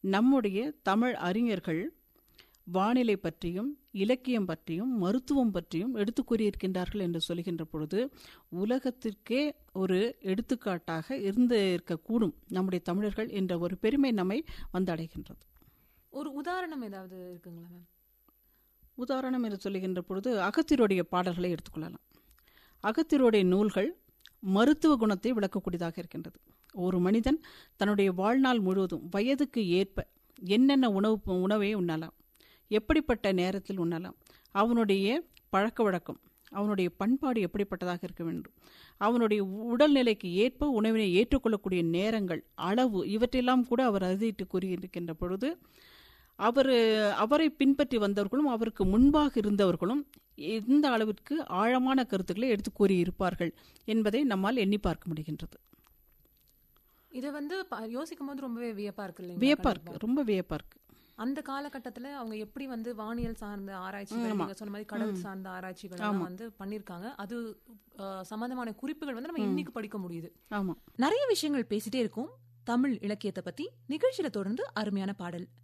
நம்முடைய தமிழ் அறிஞர்கள் வானிலை பற்றியும் இலக்கியம் பற்றியும் மருத்துவம் பற்றியும் எடுத்து கூறியிருக்கின்றார்கள் என்று சொல்கின்ற பொழுது உலகத்திற்கே ஒரு எடுத்துக்காட்டாக இருந்து இருக்கக்கூடும் நம்முடைய தமிழர்கள் என்ற ஒரு பெருமை நம்மை வந்தடைகின்றது ஒரு உதாரணம் ஏதாவது இருக்குங்களா மேம் உதாரணம் என்று சொல்லுகின்ற பொழுது அகத்தியருடைய பாடல்களை எடுத்துக்கொள்ளலாம் அகத்தியருடைய நூல்கள் மருத்துவ குணத்தை விளக்கக்கூடியதாக இருக்கின்றது ஒரு மனிதன் தன்னுடைய வாழ்நாள் முழுவதும் வயதுக்கு ஏற்ப என்னென்ன உணவு உணவை உண்ணலாம் எப்படிப்பட்ட நேரத்தில் உண்ணலாம் அவனுடைய பழக்க வழக்கம் அவனுடைய பண்பாடு எப்படிப்பட்டதாக இருக்க வேண்டும் அவனுடைய உடல்நிலைக்கு ஏற்ப உணவினை ஏற்றுக்கொள்ளக்கூடிய நேரங்கள் அளவு இவற்றையெல்லாம் கூட அவர் அறிவிட்டு கூறியிருக்கின்ற பொழுது அவர் அவரை பின்பற்றி வந்தவர்களும் அவருக்கு முன்பாக இருந்தவர்களும் எந்த அளவிற்கு ஆழமான கருத்துக்களை எடுத்து கூறியிருப்பார்கள் என்பதை நம்மால் எண்ணி பார்க்க முடிகின்றது இதை வந்து ப- யோசிக்கும் போது ரொம்பவே வியப்பா இருக்கு இல்லைங்களா? வியப்பா கண்டிப்பா. இருக்கு ரொம்ப வியப்பா இருக்கு அந்த காலகட்டத்துல அவங்க எப்படி வந்து வானியல் சார்ந்த ஆராய்ச்சிகள் நீங்க சொன்ன மாதிரி கடல் சார்ந்த ஆராய்ச்சிகள் எல்லாம் வந்து பண்ணிருக்காங்க அது அஹ், சம்பந்தமான குறிப்புகள் வந்து நம்ம இன்னைக்கு படிக்க முடியுது ஆமா நிறைய விஷயங்கள் பேசிட்டே இருக்கும் தமிழ் இலக்கியத்தை பத்தி நிகழ்ச்சியில தொடர்ந்து அருமையான பாடல்